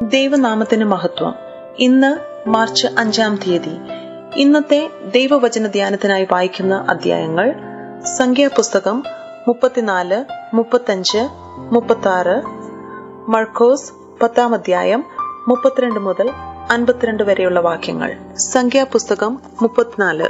ദൈവനാമത്തിന് മഹത്വം ഇന്ന് മാർച്ച് അഞ്ചാം തീയതി ഇന്നത്തെ ദൈവവചന ധ്യാനത്തിനായി വായിക്കുന്ന അധ്യായങ്ങൾ സംഖ്യാപുസ്തകം മുപ്പത്തിനാല് മുപ്പത്തഞ്ച് മുപ്പത്തി ആറ് മർക്കോസ് പത്താം അധ്യായം മുപ്പത്തിരണ്ട് മുതൽ അൻപത്തിരണ്ട് വരെയുള്ള വാക്യങ്ങൾ സംഖ്യാപുസ്തകം മുപ്പത്തിനാല്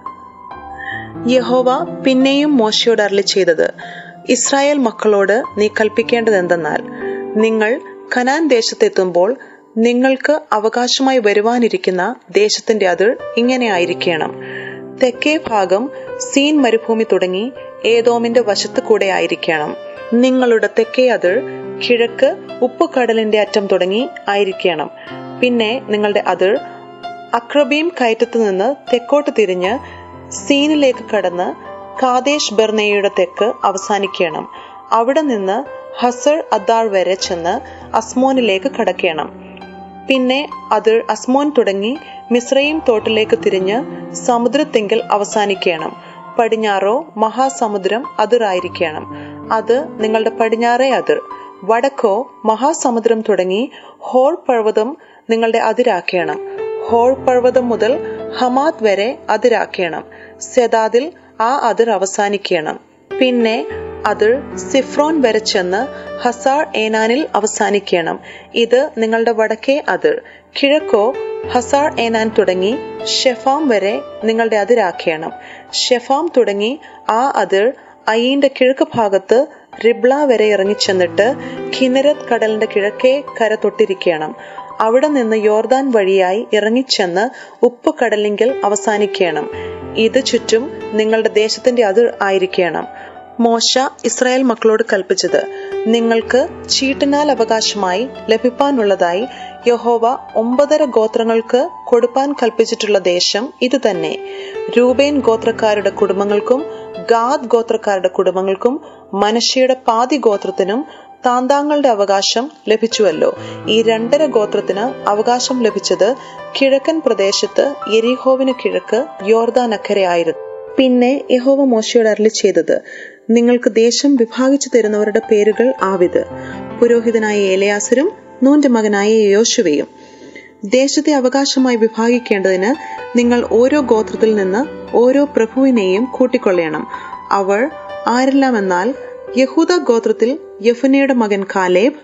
യഹോവ പിന്നെയും മോശയോട് അരളി ചെയ്തത് ഇസ്രായേൽ മക്കളോട് നീ കൽപ്പിക്കേണ്ടതെന്തെന്നാൽ നിങ്ങൾ കനാൻ ദേശത്തെത്തുമ്പോൾ നിങ്ങൾക്ക് അവകാശമായി വരുവാനിരിക്കുന്ന ദേശത്തിന്റെ അതിർ ഇങ്ങനെ ആയിരിക്കണം തെക്കേ ഭാഗം സീൻ മരുഭൂമി തുടങ്ങി ഏതോമിന്റെ വശത്ത് കൂടെ ആയിരിക്കണം നിങ്ങളുടെ തെക്കേ അതിർ കിഴക്ക് ഉപ്പുകടലിന്റെ അറ്റം തുടങ്ങി ആയിരിക്കണം പിന്നെ നിങ്ങളുടെ അതിർ അക്രബീം കയറ്റത്തു നിന്ന് തെക്കോട്ട് തിരിഞ്ഞ് സീനിലേക്ക് കടന്ന് കാദേശ് ബർണയുടെ തെക്ക് അവസാനിക്കണം അവിടെ നിന്ന് ഹസർ അദാർ വരെ ചെന്ന് അസ്മോനിലേക്ക് കടക്കണം പിന്നെ അത് അസ്മോൻ തുടങ്ങി മിശ്രയും തോട്ടിലേക്ക് തിരിഞ്ഞ് സമുദ്രത്തെങ്കിൽ അവസാനിക്കണം പടിഞ്ഞാറോ മഹാസമുദ്രം അതിറായിരിക്കണം അത് നിങ്ങളുടെ പടിഞ്ഞാറേ അതിർ വടക്കോ മഹാസമുദ്രം തുടങ്ങി ഹോൾ പർവ്വതം നിങ്ങളുടെ അതിരാക്കണം ഹോൾ പർവ്വതം മുതൽ ഹമാത് വരെ അതിരാക്കണം സെദാദിൽ ആ അതിർ അവസാനിക്കണം പിന്നെ അതിർ സിഫ്രോൻ വരെ ചെന്ന് ഹസാർ ഏനാനിൽ അവസാനിക്കണം ഇത് നിങ്ങളുടെ വടക്കേ അതിർ കിഴക്കോ ഹസാർ ഏനാൻ തുടങ്ങി ഷെഫാം വരെ നിങ്ങളുടെ അതിരാക്കണം ഷെഫാം തുടങ്ങി ആ അതിർ അയീന്റെ കിഴക്ക് ഭാഗത്ത് റിബ്ല വരെ ഇറങ്ങിച്ചെന്നിട്ട് ഖിനരത് കടലിന്റെ കിഴക്കേ കര തൊട്ടിരിക്കണം അവിടെ നിന്ന് യോർദാൻ വഴിയായി ഇറങ്ങിച്ചെന്ന് ഉപ്പ് കടലിങ്കിൽ അവസാനിക്കണം ഇത് ചുറ്റും നിങ്ങളുടെ ദേശത്തിന്റെ അതിർ ആയിരിക്കണം മോശ ഇസ്രായേൽ മക്കളോട് കൽപ്പിച്ചത് നിങ്ങൾക്ക് ചീട്ടിനാൽ അവകാശമായി ലഭിപ്പാനുള്ളതായി യഹോവ ഒമ്പതര ഗോത്രങ്ങൾക്ക് കൊടുപ്പാൻ കൽപ്പിച്ചിട്ടുള്ള ദേശം ഇത് തന്നെ രൂപേൻ ഗോത്രക്കാരുടെ കുടുംബങ്ങൾക്കും ഗാദ് ഗോത്രക്കാരുടെ കുടുംബങ്ങൾക്കും മനുഷ്യയുടെ പാതി ഗോത്രത്തിനും താന്താങ്ങളുടെ അവകാശം ലഭിച്ചുവല്ലോ ഈ രണ്ടര ഗോത്രത്തിന് അവകാശം ലഭിച്ചത് കിഴക്കൻ പ്രദേശത്ത് എരിഹോവിന് കിഴക്ക് യോർദാൻ അക്കരയായിരുന്നു പിന്നെ യഹോവ മോശയോട് അരളി ചെയ്തത് നിങ്ങൾക്ക് ദേശം വിഭാഗിച്ചു തരുന്നവരുടെ പേരുകൾ ആവിത് പുരോഹിതനായ ഏലയാസരും നൂന്റെ മകനായ യോശുവയും ദേശത്തെ അവകാശമായി വിഭാഗിക്കേണ്ടതിന് നിങ്ങൾ ഓരോ ഗോത്രത്തിൽ നിന്ന് ഓരോ പ്രഭുവിനെയും കൂട്ടിക്കൊള്ളണം അവർ ആരെല്ലാമെന്നാൽ യഹൂദ ഗോത്രത്തിൽ യഫുനയുടെ മകൻ കാലേബ്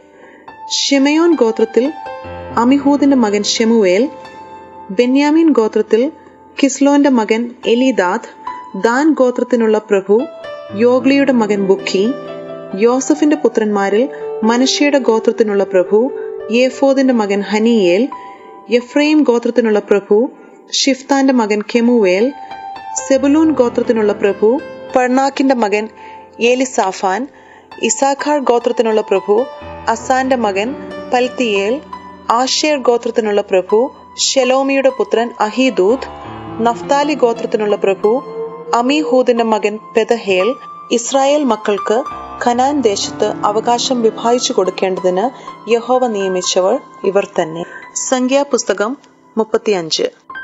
ഷിമയോൻ ഗോത്രത്തിൽ അമിഹൂദിന്റെ മകൻ ഷെമുവേൽ ബെന്യാമീൻ ഗോത്രത്തിൽ കിസ്ലോന്റെ മകൻ എലിദാദ് ദാൻ ഗോത്രത്തിനുള്ള പ്രഭു യോഗ്ലിയുടെ മകൻ ബുക്കി യോസഫിന്റെ പുത്രന്മാരിൽ മനുഷ്യയുടെ ഗോത്രത്തിനുള്ള പ്രഭു യേഫോദിന്റെ മകൻ ഹനിയേൽ യഫ്രൈം ഗോത്രത്തിനുള്ള പ്രഭു ഷിഫ്താന്റെ മകൻ കെമുവേൽ സെബുലൂൻ ഗോത്രത്തിനുള്ള പ്രഭു പർണാക്കിന്റെ മകൻ ഏലിസാഫാൻ ഇസാഖാർ ഗോത്രത്തിനുള്ള പ്രഭു അസാന്റെ മകൻ പൽത്തിയേൽ ആഷേർ ഗോത്രത്തിനുള്ള പ്രഭു ഷെലോമിയുടെ പുത്രൻ അഹീദൂദ് നഫ്താലി ഗോത്രത്തിനുള്ള പ്രഭു അമീഹൂദിന്റെ മകൻ പെതഹേൽ ഇസ്രായേൽ മക്കൾക്ക് ഖനാൻ ദേശത്ത് അവകാശം വിഭാഗിച്ചു കൊടുക്കേണ്ടതിന് യഹോവ നിയമിച്ചവർ ഇവർ തന്നെ സംഖ്യാപുസ്തകം മുപ്പത്തിയഞ്ച്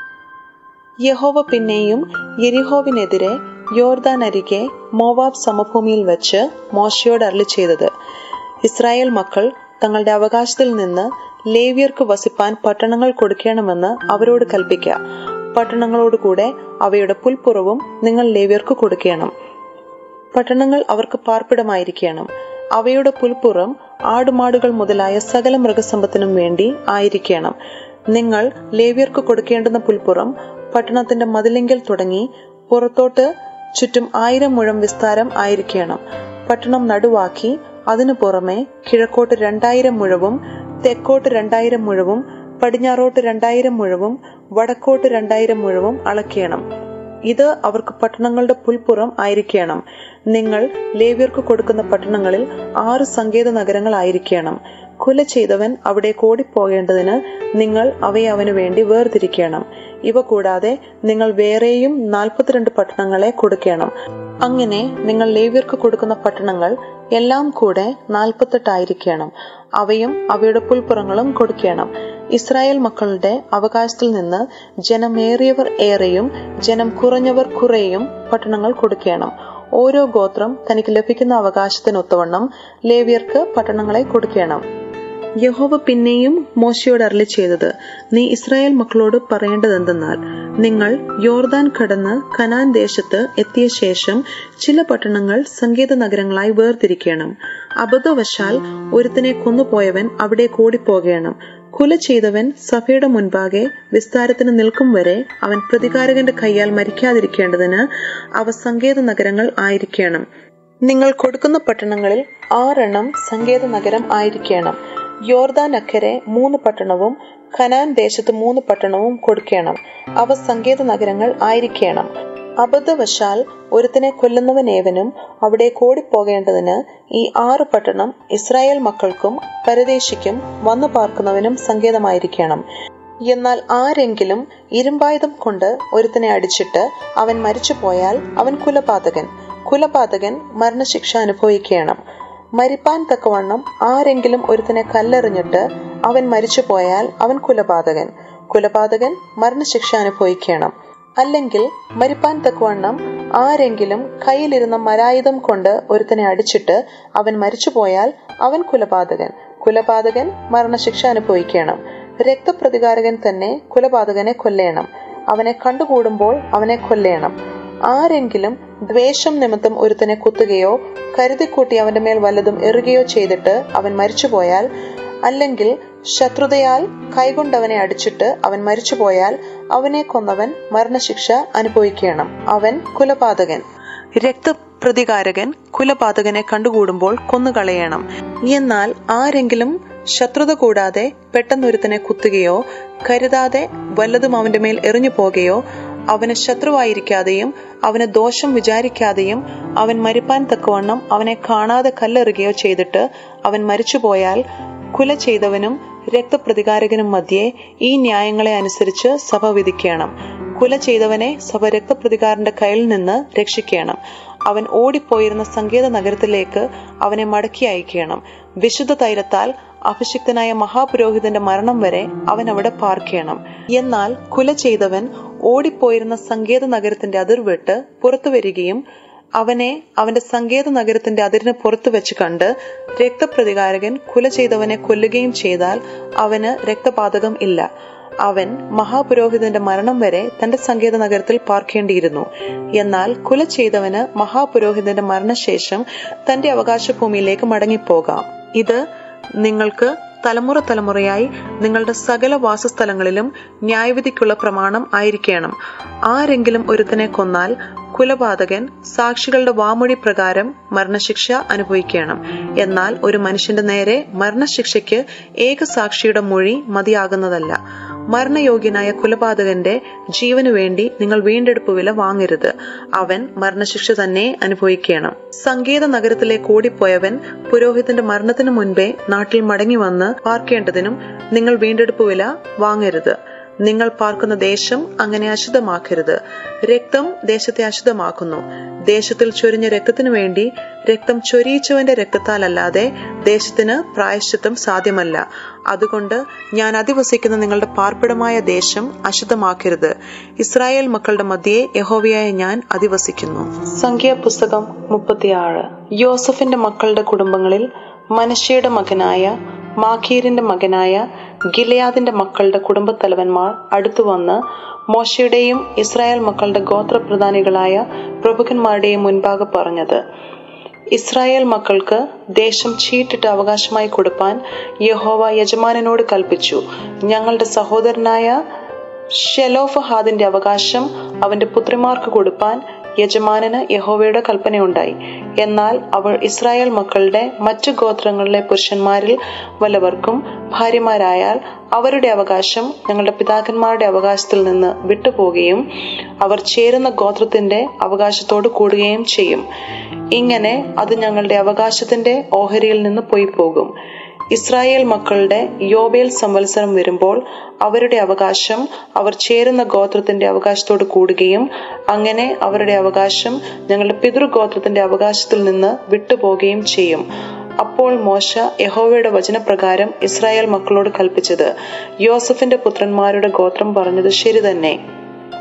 യഹോവ പിന്നെയും യെരിഹോവിനെതിരെ യോർദാൻ അരികെ മോവാബ് സമഭൂമിയിൽ വെച്ച് മോശയോട് അരളി ചെയ്തത് ഇസ്രായേൽ മക്കൾ തങ്ങളുടെ അവകാശത്തിൽ നിന്ന് ലേവ്യർക്ക് വസിപ്പാൻ പട്ടണങ്ങൾ കൊടുക്കണമെന്ന് അവരോട് കൽപ്പിക്ക പട്ടണങ്ങളോടുകൂടെ അവയുടെ പുൽപ്പുറവും നിങ്ങൾ ലേവ്യർക്ക് കൊടുക്കണം പട്ടണങ്ങൾ അവർക്ക് പാർപ്പിടമായിരിക്കണം അവയുടെ പുൽപ്പുറം ആടുമാടുകൾ മുതലായ സകല മൃഗസമ്പത്തിനും വേണ്ടി ആയിരിക്കണം നിങ്ങൾ ലേവ്യർക്ക് കൊടുക്കേണ്ടുന്ന പുൽപ്പുറം പട്ടണത്തിന്റെ മതിലെങ്കിൽ തുടങ്ങി പുറത്തോട്ട് ചുറ്റും ആയിരം മുഴം വിസ്താരം ആയിരിക്കണം പട്ടണം നടുവാക്കി അതിനു പുറമെ കിഴക്കോട്ട് രണ്ടായിരം മുഴവും തെക്കോട്ട് രണ്ടായിരം മുഴവും പടിഞ്ഞാറോട്ട് രണ്ടായിരം മുഴവും വടക്കോട്ട് രണ്ടായിരം മുഴവും അളക്കണം ഇത് അവർക്ക് പട്ടണങ്ങളുടെ പുൽപ്പുറം ആയിരിക്കണം നിങ്ങൾ ലേവ്യർക്ക് കൊടുക്കുന്ന പട്ടണങ്ങളിൽ ആറ് സങ്കേത നഗരങ്ങൾ ആയിരിക്കണം കൊല ചെയ്തവൻ അവിടെ ഓടിപ്പോകേണ്ടതിന് നിങ്ങൾ അവയെ അവന് വേണ്ടി വേർതിരിക്കണം ഇവ കൂടാതെ നിങ്ങൾ വേറെയും നാൽപ്പത്തിരണ്ട് പട്ടണങ്ങളെ കൊടുക്കണം അങ്ങനെ നിങ്ങൾ ലേവ്യർക്ക് കൊടുക്കുന്ന പട്ടണങ്ങൾ എല്ലാം കൂടെ നാൽപ്പത്തെട്ടായിരിക്കണം അവയും അവയുടെ പുൽപ്പുറങ്ങളും കൊടുക്കണം ഇസ്രായേൽ മക്കളുടെ അവകാശത്തിൽ നിന്ന് ജനമേറിയവർ ഏറെയും ജനം കുറഞ്ഞവർ കുറേയും പട്ടണങ്ങൾ കൊടുക്കണം ഓരോ ഗോത്രം തനിക്ക് ലഭിക്കുന്ന അവകാശത്തിനൊത്തവണ്ണം ലേവ്യർക്ക് പട്ടണങ്ങളെ കൊടുക്കണം യഹോവ പിന്നെയും മോശയോട് അരളി ചെയ്തത് നീ ഇസ്രായേൽ മക്കളോട് പറയേണ്ടതെന്തെന്നാൽ നിങ്ങൾ യോർദാൻ കടന്ന് കനാൻ ദേശത്ത് എത്തിയ ശേഷം ചില പട്ടണങ്ങൾ സങ്കേത നഗരങ്ങളായി വേർതിരിക്കണം അബദ്ധവശാൽ ഒരുത്തിനെ കൊന്നുപോയവൻ അവിടെ കൂടിപ്പോകണം കുല ചെയ്തവൻ സഭയുടെ മുൻപാകെ വിസ്താരത്തിന് നിൽക്കും വരെ അവൻ പ്രതികാരകന്റെ കൈയാൽ മരിക്കാതിരിക്കേണ്ടതിന് അവ സങ്കേത നഗരങ്ങൾ ആയിരിക്കണം നിങ്ങൾ കൊടുക്കുന്ന പട്ടണങ്ങളിൽ ആറെണ്ണം സങ്കേത നഗരം ആയിരിക്കണം യോർദാൻ അക്കരെ മൂന്ന് പട്ടണവും ഖനാൻ ദേശത്ത് മൂന്ന് പട്ടണവും കൊടുക്കണം അവ സങ്കേത നഗരങ്ങൾ ആയിരിക്കണം അബദ്ധവശാൽ ഒരുത്തിനെ കൊല്ലുന്നവനേവനും അവിടെ കോടിപ്പോകേണ്ടതിന് ഈ ആറ് പട്ടണം ഇസ്രായേൽ മക്കൾക്കും പരദേശിക്കും വന്നു പാർക്കുന്നവനും സങ്കേതമായിരിക്കണം എന്നാൽ ആരെങ്കിലും ഇരുമ്പായുധം കൊണ്ട് ഒരുത്തിനെ അടിച്ചിട്ട് അവൻ മരിച്ചുപോയാൽ അവൻ കുലപാതകൻ കുലപാതകൻ മരണശിക്ഷ അനുഭവിക്കണം മരിപ്പാൻ തക്കവണ്ണം ആരെങ്കിലും ഒരുത്തിനെ കല്ലെറിഞ്ഞിട്ട് അവൻ മരിച്ചുപോയാൽ അവൻ കുലപാതകൻ കുലപാതകൻ മരണശിക്ഷ അനുഭവിക്കണം അല്ലെങ്കിൽ മരിപ്പാൻ തക്കവണ്ണം ആരെങ്കിലും കയ്യിലിരുന്ന മരായുധം കൊണ്ട് ഒരുത്തനെ അടിച്ചിട്ട് അവൻ മരിച്ചുപോയാൽ അവൻ കുലപാതകൻ കുലപാതകൻ മരണശിക്ഷ അനുഭവിക്കണം രക്തപ്രതികാരകൻ തന്നെ കുലപാതകനെ കൊല്ലേണം അവനെ കണ്ടുകൂടുമ്പോൾ അവനെ കൊല്ലേണം ആരെങ്കിലും ദ്വേഷം നിമിത്തം ഒരുത്തനെ കുത്തുകയോ കരുതിക്കൂട്ടി അവന്റെ മേൽ വല്ലതും എറുകയോ ചെയ്തിട്ട് അവൻ മരിച്ചുപോയാൽ അല്ലെങ്കിൽ ശത്രുതയാൽ കൈകൊണ്ടവനെ അടിച്ചിട്ട് അവൻ മരിച്ചുപോയാൽ അവനെ കൊന്നവൻ മരണശിക്ഷ അനുഭവിക്കണം അവൻ കുലപാതകൻ രക്തപ്രതികാരകൻ കുലപാതകനെ കണ്ടുകൂടുമ്പോൾ കൊന്നുകളയണം എന്നാൽ ആരെങ്കിലും ശത്രുത കൂടാതെ പെട്ടെന്നൊരുത്തനെ കുത്തുകയോ കരുതാതെ വല്ലതും അവന്റെ മേൽ എറിഞ്ഞു പോകുകയോ അവന് ശത്രുവായിരിക്കാതെയും അവന് ദോഷം വിചാരിക്കാതെയും അവൻ മരിപ്പാൻ തക്കവണ്ണം അവനെ കാണാതെ കല്ലെറുകയോ ചെയ്തിട്ട് അവൻ മരിച്ചുപോയാൽ കുല ചെയ്തവനും രക്തപ്രതികാരകനും മധ്യേ ഈ ന്യായങ്ങളെ അനുസരിച്ച് സഭ വിധിക്കണം കുല ചെയ്തവനെ സഭ രക്തപ്രതികാരന്റെ കയ്യിൽ നിന്ന് രക്ഷിക്കണം അവൻ ഓടിപ്പോയിരുന്ന സങ്കേത നഗരത്തിലേക്ക് അവനെ മടക്കി അയക്കണം വിശുദ്ധ തൈലത്താൽ അഭിഷിക്തനായ മഹാപുരോഹിതന്റെ മരണം വരെ അവൻ അവിടെ പാർക്കണം എന്നാൽ കുല ചെയ്തവൻ ഓടിപ്പോയിരുന്ന സങ്കേത നഗരത്തിന്റെ അതിർ വിട്ട് പുറത്തു വരികയും അവനെ അവന്റെ സങ്കേത നഗരത്തിന്റെ അതിരിന് പുറത്തു വെച്ച് കണ്ട് രക്തപ്രതികാരകൻ കുല ചെയ്തവനെ കൊല്ലുകയും ചെയ്താൽ അവന് രക്തപാതകം ഇല്ല അവൻ മഹാപുരോഹിതന്റെ മരണം വരെ തന്റെ സങ്കേത നഗരത്തിൽ പാർക്കേണ്ടിയിരുന്നു എന്നാൽ കുല ചെയ്തവന് മഹാപുരോഹിതന്റെ മരണശേഷം തന്റെ അവകാശ ഭൂമിയിലേക്ക് മടങ്ങിപ്പോകാം ഇത് നിങ്ങൾക്ക് തലമുറ തലമുറയായി നിങ്ങളുടെ സകല വാസസ്ഥലങ്ങളിലും ന്യായവിധിക്കുള്ള പ്രമാണം ആയിരിക്കണം ആരെങ്കിലും ഒരുത്തനെ കൊന്നാൽ കുലപാതകൻ സാക്ഷികളുടെ വാമൊഴി പ്രകാരം മരണശിക്ഷ അനുഭവിക്കണം എന്നാൽ ഒരു മനുഷ്യന്റെ നേരെ മരണശിക്ഷയ്ക്ക് ഏക സാക്ഷിയുടെ മൊഴി മതിയാകുന്നതല്ല മരണയോഗ്യനായ കുലപാതകന്റെ ജീവനു വേണ്ടി നിങ്ങൾ വീണ്ടെടുപ്പ് വില വാങ്ങരുത് അവൻ മരണശിക്ഷ തന്നെ അനുഭവിക്കണം സങ്കേത നഗരത്തിലേക്ക് ഓടിപ്പോയവൻ പുരോഹിതന്റെ മരണത്തിനു മുൻപേ നാട്ടിൽ മടങ്ങി വന്ന് പാർക്കേണ്ടതിനും നിങ്ങൾ വീണ്ടെടുപ്പ് വില വാങ്ങരുത് നിങ്ങൾ പാർക്കുന്ന ദേശം അങ്ങനെ അശുദ്ധമാക്കരുത് രക്തം ദേശത്തെ അശുദ്ധമാക്കുന്നു ദേശത്തിൽ ചൊരിഞ്ഞ രക്തത്തിനു വേണ്ടി രക്തം ചൊരിയിച്ചവന്റെ രക്തത്താൽ അല്ലാതെ ദേശത്തിന് പ്രായശ്ചിത്തം സാധ്യമല്ല അതുകൊണ്ട് ഞാൻ അധിവസിക്കുന്ന നിങ്ങളുടെ പാർപ്പിടമായ ദേശം അശുദ്ധമാക്കരുത് ഇസ്രായേൽ മക്കളുടെ മധ്യേ യഹോവയായ ഞാൻ അധിവസിക്കുന്നു സംഖ്യാപുസ്തകം മുപ്പത്തിയാറ് യോസഫിന്റെ മക്കളുടെ കുടുംബങ്ങളിൽ മനശ്ശയുടെ മകനായ മാഖീരിന്റെ മകനായ ഗിലയാദിന്റെ മക്കളുടെ കുടുംബത്തലവന്മാർ അടുത്തു വന്ന് മോശയുടെയും ഇസ്രായേൽ മക്കളുടെ ഗോത്രപ്രധാനികളായ പ്രഭുക്കന്മാരുടെയും മുൻപാകെ പറഞ്ഞത് ഇസ്രായേൽ മക്കൾക്ക് ദേശം ചീട്ടിട്ട് അവകാശമായി കൊടുപ്പാൻ യഹോവ യജമാനനോട് കൽപ്പിച്ചു ഞങ്ങളുടെ സഹോദരനായ ഷെലോഫഹാദിന്റെ അവകാശം അവന്റെ പുത്രിമാർക്ക് കൊടുപ്പാൻ യജമാനന് യഹോവയുടെ കൽപ്പനയുണ്ടായി എന്നാൽ അവൾ ഇസ്രായേൽ മക്കളുടെ മറ്റു ഗോത്രങ്ങളിലെ പുരുഷന്മാരിൽ വല്ലവർക്കും ഭാര്യമാരായാൽ അവരുടെ അവകാശം ഞങ്ങളുടെ പിതാക്കന്മാരുടെ അവകാശത്തിൽ നിന്ന് വിട്ടുപോകുകയും അവർ ചേരുന്ന ഗോത്രത്തിന്റെ അവകാശത്തോട് കൂടുകയും ചെയ്യും ഇങ്ങനെ അത് ഞങ്ങളുടെ അവകാശത്തിന്റെ ഓഹരിയിൽ നിന്ന് പോയി പോകും ഇസ്രായേൽ മക്കളുടെ യോബേൽ സംവത്സരം വരുമ്പോൾ അവരുടെ അവകാശം അവർ ചേരുന്ന ഗോത്രത്തിന്റെ അവകാശത്തോട് കൂടുകയും അങ്ങനെ അവരുടെ അവകാശം ഞങ്ങളുടെ പിതൃഗോത്രത്തിന്റെ അവകാശത്തിൽ നിന്ന് വിട്ടുപോകുകയും ചെയ്യും അപ്പോൾ മോശ യഹോവയുടെ വചനപ്രകാരം ഇസ്രായേൽ മക്കളോട് കൽപ്പിച്ചത് യോസഫിന്റെ പുത്രന്മാരുടെ ഗോത്രം പറഞ്ഞത് ശരി തന്നെ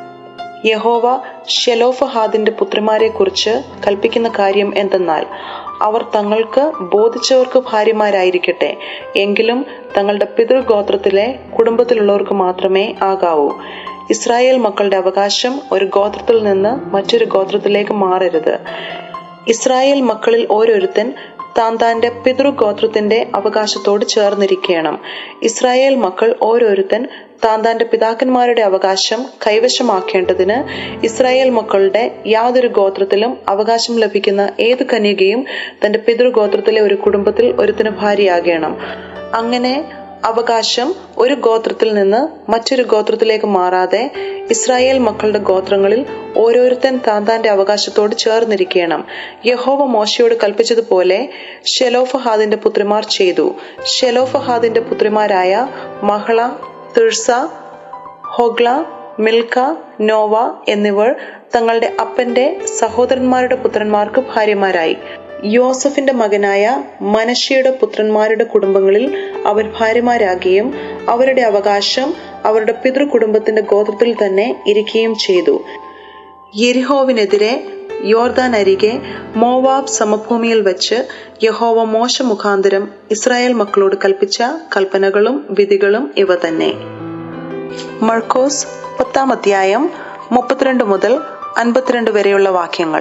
യഹോവ ഷെലോഫഹാദിന്റെ പുത്രിമാരെ കുറിച്ച് കൽപ്പിക്കുന്ന കാര്യം എന്തെന്നാൽ അവർ തങ്ങൾക്ക് ബോധിച്ചവർക്ക് ഭാര്യമാരായിരിക്കട്ടെ എങ്കിലും തങ്ങളുടെ പിതൃഗോത്രത്തിലെ കുടുംബത്തിലുള്ളവർക്ക് മാത്രമേ ആകാവൂ ഇസ്രായേൽ മക്കളുടെ അവകാശം ഒരു ഗോത്രത്തിൽ നിന്ന് മറ്റൊരു ഗോത്രത്തിലേക്ക് മാറരുത് ഇസ്രായേൽ മക്കളിൽ ഓരോരുത്തൻ താൻ താന്റെ പിതൃഗോത്രത്തിന്റെ അവകാശത്തോട് ചേർന്നിരിക്കണം ഇസ്രായേൽ മക്കൾ ഓരോരുത്തൻ താൻ താന്റെ പിതാക്കന്മാരുടെ അവകാശം കൈവശമാക്കേണ്ടതിന് ഇസ്രായേൽ മക്കളുടെ യാതൊരു ഗോത്രത്തിലും അവകാശം ലഭിക്കുന്ന ഏത് കന്യകയും തന്റെ പിതൃഗോത്രത്തിലെ ഒരു കുടുംബത്തിൽ ഒരുത്തിന് ഭാര്യയാകണം അങ്ങനെ അവകാശം ഒരു ഗോത്രത്തിൽ നിന്ന് മറ്റൊരു ഗോത്രത്തിലേക്ക് മാറാതെ ഇസ്രായേൽ മക്കളുടെ ഗോത്രങ്ങളിൽ ഓരോരുത്തൻ താൻ താന്റെ അവകാശത്തോട് ചേർന്നിരിക്കണം യഹോവ മോശയോട് കൽപ്പിച്ചതുപോലെ ഷെലോഫഹാദിന്റെ പുത്രിമാർ ചെയ്തു ഷെലോഫഹാദിന്റെ പുത്രിമാരായ മഹള തിഴ്സ ഹൊഗ്ല മിൽക്ക നോവ എന്നിവർ തങ്ങളുടെ അപ്പന്റെ സഹോദരന്മാരുടെ പുത്രന്മാർക്ക് ഭാര്യമാരായി യോസഫിന്റെ മകനായ മനഷ്യയുടെ പുത്രന്മാരുടെ കുടുംബങ്ങളിൽ അവർ ഭാര്യമാരാകുകയും അവരുടെ അവകാശം അവരുടെ പിതൃകുടുംബത്തിന്റെ ഗോത്രത്തിൽ തന്നെ ഇരിക്കുകയും ചെയ്തു യെരിഹോവിനെതിരെ യോർദാൻ അരികെ മോവാബ് സമഭൂമിയിൽ വെച്ച് യഹോവ മോശ മുഖാന്തരം ഇസ്രായേൽ മക്കളോട് കൽപ്പിച്ച കൽപ്പനകളും വിധികളും ഇവ തന്നെ മർക്കോസ് പത്താം അധ്യായം മുപ്പത്തിരണ്ട് മുതൽ അൻപത്തിരണ്ട് വരെയുള്ള വാക്യങ്ങൾ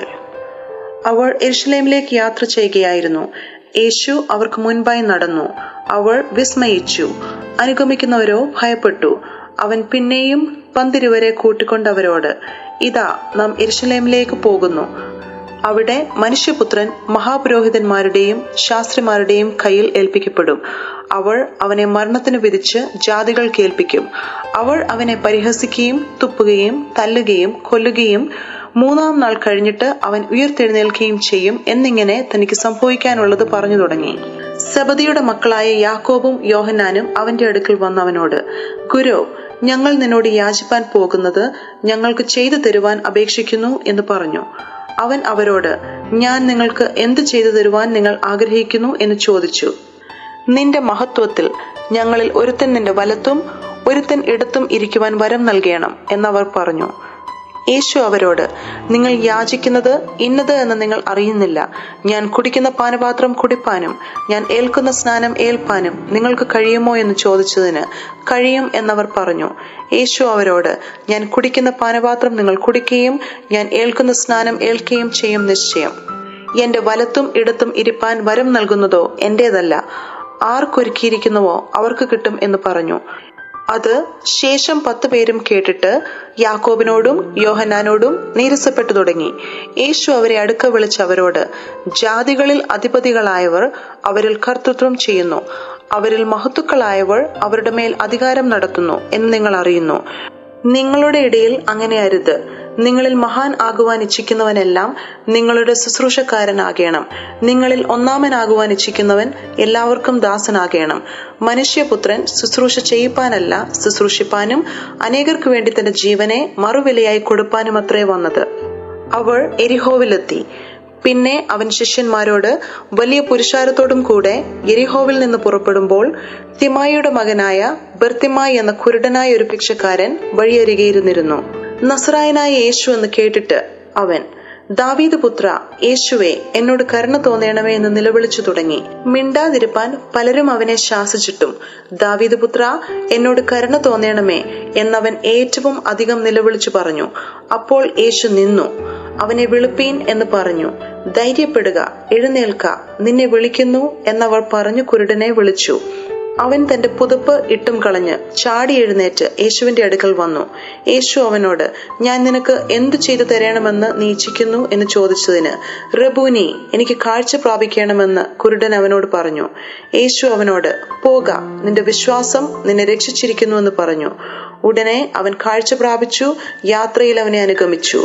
അവൾ എരുഷലേമിലേക്ക് യാത്ര ചെയ്യുകയായിരുന്നു യേശു അവർക്ക് മുൻപായി നടന്നു അവൾ വിസ്മയിച്ചു അനുഗമിക്കുന്നവരോ ഭയപ്പെട്ടു അവൻ പിന്നെയും പന്തിരുവരെ കൂട്ടിക്കൊണ്ടവരോട് ഇതാ നാം എരുഷലേമിലേക്ക് പോകുന്നു അവിടെ മനുഷ്യപുത്രൻ മഹാപുരോഹിതന്മാരുടെയും ശാസ്ത്രിമാരുടെയും കയ്യിൽ ഏൽപ്പിക്കപ്പെടും അവൾ അവനെ മരണത്തിന് വിധിച്ച് ജാതികൾ കേൾപ്പിക്കും അവൾ അവനെ പരിഹസിക്കുകയും തുപ്പുകയും തല്ലുകയും കൊല്ലുകയും മൂന്നാം നാൾ കഴിഞ്ഞിട്ട് അവൻ ഉയർത്തെഴുന്നേൽക്കുകയും ചെയ്യും എന്നിങ്ങനെ തനിക്ക് സംഭവിക്കാനുള്ളത് പറഞ്ഞു തുടങ്ങി സബദിയുടെ മക്കളായ യാക്കോബും യോഹന്നാനും അവന്റെ അടുക്കൽ വന്നവനോട് ഗുരു ഞങ്ങൾ നിന്നോട് യാചിപ്പാൻ പോകുന്നത് ഞങ്ങൾക്ക് ചെയ്തു തരുവാൻ അപേക്ഷിക്കുന്നു എന്ന് പറഞ്ഞു അവൻ അവരോട് ഞാൻ നിങ്ങൾക്ക് എന്ത് ചെയ്തു തരുവാൻ നിങ്ങൾ ആഗ്രഹിക്കുന്നു എന്ന് ചോദിച്ചു നിന്റെ മഹത്വത്തിൽ ഞങ്ങളിൽ ഒരുത്തൻ നിന്റെ വലത്തും ഒരുത്തൻ ഇടത്തും ഇരിക്കുവാൻ വരം നൽകണം എന്നവർ പറഞ്ഞു യേശു അവരോട് നിങ്ങൾ യാചിക്കുന്നത് ഇന്നത് എന്ന് നിങ്ങൾ അറിയുന്നില്ല ഞാൻ കുടിക്കുന്ന പാനപാത്രം കുടിപ്പാനും ഞാൻ ഏൽക്കുന്ന സ്നാനം ഏൽപ്പാനും നിങ്ങൾക്ക് കഴിയുമോ എന്ന് ചോദിച്ചതിന് കഴിയും എന്നവർ പറഞ്ഞു യേശു അവരോട് ഞാൻ കുടിക്കുന്ന പാനപാത്രം നിങ്ങൾ കുടിക്കുകയും ഞാൻ ഏൽക്കുന്ന സ്നാനം ഏൽക്കുകയും ചെയ്യും നിശ്ചയം എന്റെ വലത്തും ഇടത്തും ഇരിപ്പാൻ വരം നൽകുന്നതോ എന്റേതല്ല ആർക്കൊരുക്കിയിരിക്കുന്നുവോ അവർക്ക് കിട്ടും എന്ന് പറഞ്ഞു അത് ശേഷം പത്ത് പേരും കേട്ടിട്ട് യാക്കോബിനോടും യോഹന്നാനോടും നീരസപ്പെട്ടു തുടങ്ങി യേശു അവരെ അടുക്ക വിളിച്ച് അവരോട് ജാതികളിൽ അധിപതികളായവർ അവരിൽ കർത്തൃത്വം ചെയ്യുന്നു അവരിൽ മഹത്തുക്കളായവർ അവരുടെ മേൽ അധികാരം നടത്തുന്നു എന്ന് നിങ്ങൾ അറിയുന്നു നിങ്ങളുടെ ഇടയിൽ അങ്ങനെ അരുത് നിങ്ങളിൽ മഹാൻ ആകുവാൻ ഇച്ഛിക്കുന്നവനെല്ലാം നിങ്ങളുടെ ശുശ്രൂഷക്കാരനാകണം നിങ്ങളിൽ ഒന്നാമനാകുവാൻ ഇച്ഛിക്കുന്നവൻ എല്ലാവർക്കും ദാസനാകണം മനുഷ്യപുത്രൻ ശുശ്രൂഷ ചെയ്യിപ്പാനല്ല ശുശ്രൂഷിപ്പാനും അനേകർക്ക് വേണ്ടി തന്റെ ജീവനെ മറുവിലയായി കൊടുപ്പാനും അത്രേ വന്നത് അവൾ എരിഹോവിലെത്തി പിന്നെ അവൻ ശിഷ്യന്മാരോട് വലിയ പുരുഷാരത്തോടും കൂടെ എരിഹോവിൽ നിന്ന് പുറപ്പെടുമ്പോൾ തിമായിയുടെ മകനായ ബർത്തിമായി എന്ന കുരുടനായ ഒരു ഭിക്ഷക്കാരൻ വഴിയരികെയിരുന്നിരുന്നു നസറായനായ യേശു എന്ന് കേട്ടിട്ട് അവൻ ദാവീദ് പുത്ര യേശുവെ എന്നോട് കരുണ തോന്നണമേ എന്ന് നിലവിളിച്ചു തുടങ്ങി മിണ്ടാതിരുപ്പാൻ പലരും അവനെ ശാസിച്ചിട്ടും ദാവീദ് പുത്ര എന്നോട് കരുണ തോന്നണമേ എന്നവൻ ഏറ്റവും അധികം നിലവിളിച്ചു പറഞ്ഞു അപ്പോൾ യേശു നിന്നു അവനെ വിളിപ്പീൻ എന്ന് പറഞ്ഞു ധൈര്യപ്പെടുക എഴുന്നേൽക്ക നിന്നെ വിളിക്കുന്നു എന്നവർ പറഞ്ഞു കുരുടനെ വിളിച്ചു അവൻ തന്റെ പുതുപ്പ് ഇട്ടും കളഞ്ഞ് ചാടി എഴുന്നേറ്റ് യേശുവിന്റെ അടുക്കൽ വന്നു യേശു അവനോട് ഞാൻ നിനക്ക് എന്തു ചെയ്തു തരണമെന്ന് നീ ഇച്ഛിക്കുന്നു എന്ന് ചോദിച്ചതിന് റബൂനി എനിക്ക് കാഴ്ച പ്രാപിക്കണമെന്ന് കുരുടൻ അവനോട് പറഞ്ഞു യേശു അവനോട് പോക നിന്റെ വിശ്വാസം നിന്നെ രക്ഷിച്ചിരിക്കുന്നു എന്ന് പറഞ്ഞു ഉടനെ അവൻ കാഴ്ച പ്രാപിച്ചു യാത്രയിൽ അവനെ അനുഗമിച്ചു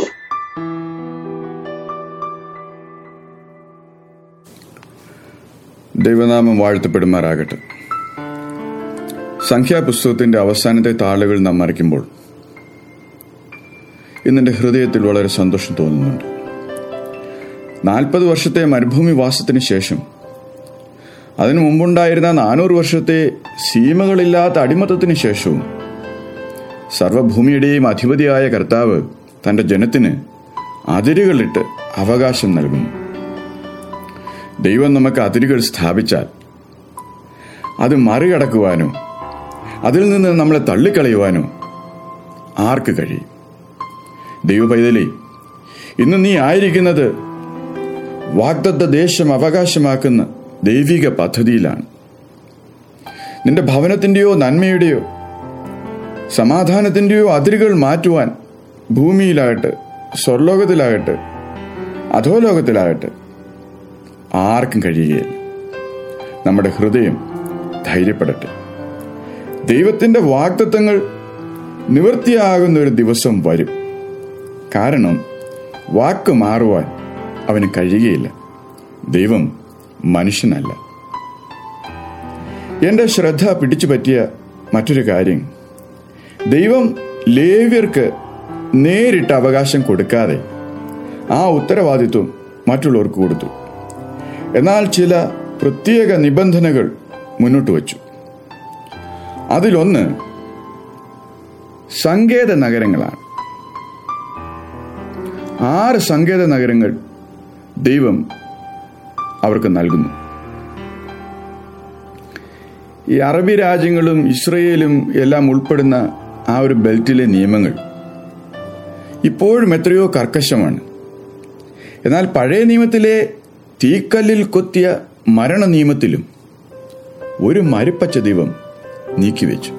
ദൈവനാമം വാഴ്ത്തപ്പെടുമാറാകട്ടെ സംഖ്യാപുസ്തകത്തിന്റെ അവസാനത്തെ താളുകൾ നാം മറിക്കുമ്പോൾ ഇന്നെന്റെ ഹൃദയത്തിൽ വളരെ സന്തോഷം തോന്നുന്നുണ്ട് നാൽപ്പത് വർഷത്തെ മരുഭൂമി വാസത്തിന് ശേഷം അതിനു മുമ്പുണ്ടായിരുന്ന നാനൂറ് വർഷത്തെ സീമകളില്ലാത്ത അടിമത്തത്തിന് ശേഷവും സർവഭൂമിയുടെയും അധിപതിയായ കർത്താവ് തന്റെ ജനത്തിന് അതിരുകളിട്ട് അവകാശം നൽകുന്നു ദൈവം നമുക്ക് അതിരുകൾ സ്ഥാപിച്ചാൽ അത് മറികടക്കുവാനോ അതിൽ നിന്ന് നമ്മളെ തള്ളിക്കളയുവാനോ ആർക്ക് കഴിയും ദൈവ പൈതലേ ഇന്ന് നീ ആയിരിക്കുന്നത് വാഗ്ദത്ത ദേശം അവകാശമാക്കുന്ന ദൈവിക പദ്ധതിയിലാണ് നിന്റെ ഭവനത്തിന്റെയോ നന്മയുടെയോ സമാധാനത്തിന്റെയോ അതിരുകൾ മാറ്റുവാൻ ഭൂമിയിലാകട്ടെ സ്വർലോകത്തിലാകട്ടെ അധോലോകത്തിലാകട്ടെ ആർക്കും കഴിയുകയില്ല നമ്മുടെ ഹൃദയം ധൈര്യപ്പെടട്ടെ ദൈവത്തിന്റെ വാഗ്ദത്തങ്ങൾ നിവൃത്തിയാകുന്ന ഒരു ദിവസം വരും കാരണം വാക്ക് മാറുവാൻ അവന് കഴിയുകയില്ല ദൈവം മനുഷ്യനല്ല എന്റെ ശ്രദ്ധ പിടിച്ചു പറ്റിയ മറ്റൊരു കാര്യം ദൈവം ലേവ്യർക്ക് നേരിട്ട് അവകാശം കൊടുക്കാതെ ആ ഉത്തരവാദിത്വം മറ്റുള്ളവർക്ക് കൊടുത്തു എന്നാൽ ചില പ്രത്യേക നിബന്ധനകൾ മുന്നോട്ട് വച്ചു അതിലൊന്ന് സങ്കേത നഗരങ്ങളാണ് ആറ് സങ്കേത നഗരങ്ങൾ ദൈവം അവർക്ക് നൽകുന്നു ഈ അറബി രാജ്യങ്ങളും ഇസ്രയേലും എല്ലാം ഉൾപ്പെടുന്ന ആ ഒരു ബെൽറ്റിലെ നിയമങ്ങൾ ഇപ്പോഴും എത്രയോ കർക്കശമാണ് എന്നാൽ പഴയ നിയമത്തിലെ തീക്കല്ലിൽ കൊത്തിയ മരണ നിയമത്തിലും ഒരു മരുപ്പച്ച ദൈവം നീക്കിവെച്ചു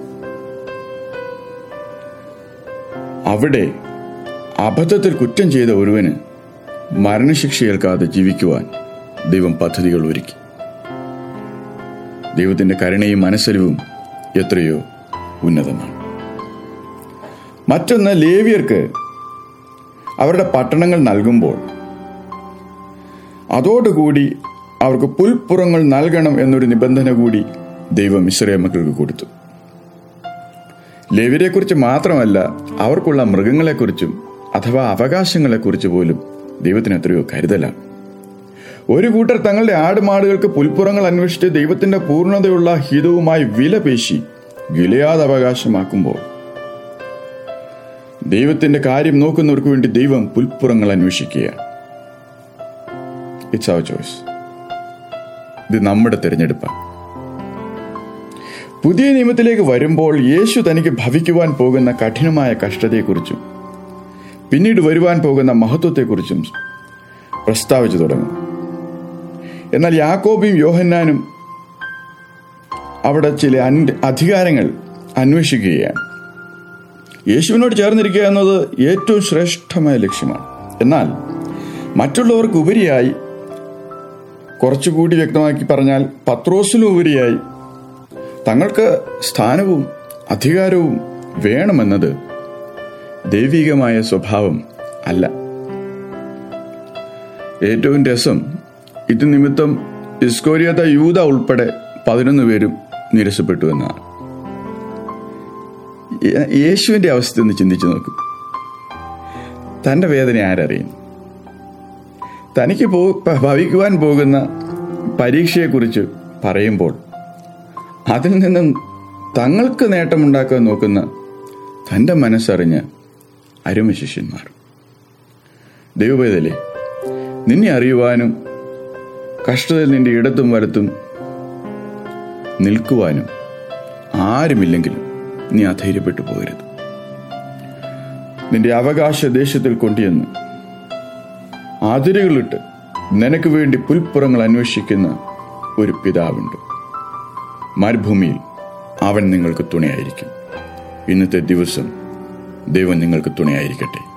അവിടെ അബദ്ധത്തിൽ കുറ്റം ചെയ്ത ഒരുവന് മരണശിക്ഷ ഏൽക്കാതെ ജീവിക്കുവാൻ ദൈവം പദ്ധതികൾ ഒരുക്കി ദൈവത്തിന്റെ കരുണയും മനസ്സരിവും എത്രയോ ഉന്നതമാണ് മറ്റൊന്ന് ലേവിയർക്ക് അവരുടെ പട്ടണങ്ങൾ നൽകുമ്പോൾ അതോടുകൂടി അവർക്ക് പുൽപ്പുറങ്ങൾ നൽകണം എന്നൊരു നിബന്ധന കൂടി ദൈവം ഇസ്രയേൽ മക്കൾക്ക് കൊടുത്തു ലേവിയരെക്കുറിച്ച് മാത്രമല്ല അവർക്കുള്ള മൃഗങ്ങളെക്കുറിച്ചും അഥവാ അവകാശങ്ങളെക്കുറിച്ച് പോലും ദൈവത്തിന് എത്രയോ കരുതലാണ് ഒരു കൂട്ടർ തങ്ങളുടെ ആടുമാടുകൾക്ക് പുൽപ്പുറങ്ങൾ അന്വേഷിച്ച് ദൈവത്തിന്റെ പൂർണ്ണതയുള്ള ഹിതവുമായി വില പേശി ഗിലയാത് അവകാശമാക്കുമ്പോൾ ദൈവത്തിന്റെ കാര്യം നോക്കുന്നവർക്ക് വേണ്ടി ദൈവം പുൽപ്പുറങ്ങൾ അന്വേഷിക്കുകയാണ് ഇറ്റ്സ് അവർ ചോയ്സ് ഇത് നമ്മുടെ തിരഞ്ഞെടുപ്പാണ് പുതിയ നിയമത്തിലേക്ക് വരുമ്പോൾ യേശു തനിക്ക് ഭവിക്കുവാൻ പോകുന്ന കഠിനമായ കഷ്ടതയെക്കുറിച്ചും പിന്നീട് വരുവാൻ പോകുന്ന മഹത്വത്തെക്കുറിച്ചും പ്രസ്താവിച്ചു തുടങ്ങും എന്നാൽ യാക്കോബിയും യോഹന്നാനും അവിടെ ചില അധികാരങ്ങൾ അന്വേഷിക്കുകയാണ് യേശുവിനോട് ചേർന്നിരിക്കുക എന്നത് ഏറ്റവും ശ്രേഷ്ഠമായ ലക്ഷ്യമാണ് എന്നാൽ മറ്റുള്ളവർക്ക് ഉപരിയായി കുറച്ചുകൂടി വ്യക്തമാക്കി പറഞ്ഞാൽ പത്രോസിലും ഉപരിയായി തങ്ങൾക്ക് സ്ഥാനവും അധികാരവും വേണമെന്നത് ദൈവികമായ സ്വഭാവം അല്ല ഏറ്റവും രസം ഇത് നിമിത്തം ഇസ്കോരിയത യൂത ഉൾപ്പെടെ പതിനൊന്ന് പേരും നിരസപ്പെട്ടു എന്നാണ് യേശുവിന്റെ അവസ്ഥ ഒന്ന് ചിന്തിച്ചു നോക്കും തന്റെ വേദന ആരറിയും തനിക്ക് പോ ഭവിക്കുവാൻ പോകുന്ന പരീക്ഷയെക്കുറിച്ച് പറയുമ്പോൾ അതിൽ നിന്നും തങ്ങൾക്ക് നേട്ടമുണ്ടാക്കാൻ നോക്കുന്ന തന്റെ മനസ്സറിഞ്ഞ അരുമ ശിഷ്യന്മാർ ദൈവവേദലേ നിന്നെ അറിയുവാനും കഷ്ടതയിൽ നിന്റെ ഇടത്തും വലത്തും നിൽക്കുവാനും ആരുമില്ലെങ്കിലും നീ അധൈര്യപ്പെട്ടു പോകരുത് നിന്റെ അവകാശ ദേശത്തിൽ കൊണ്ടുചെന്ന് അതിരുകളിട്ട് നിനക്ക് വേണ്ടി പുൽപ്പുറങ്ങൾ അന്വേഷിക്കുന്ന ഒരു പിതാവുണ്ട് മരുഭൂമിയിൽ അവൻ നിങ്ങൾക്ക് തുണയായിരിക്കും ഇന്നത്തെ ദിവസം ദൈവം നിങ്ങൾക്ക് തുണയായിരിക്കട്ടെ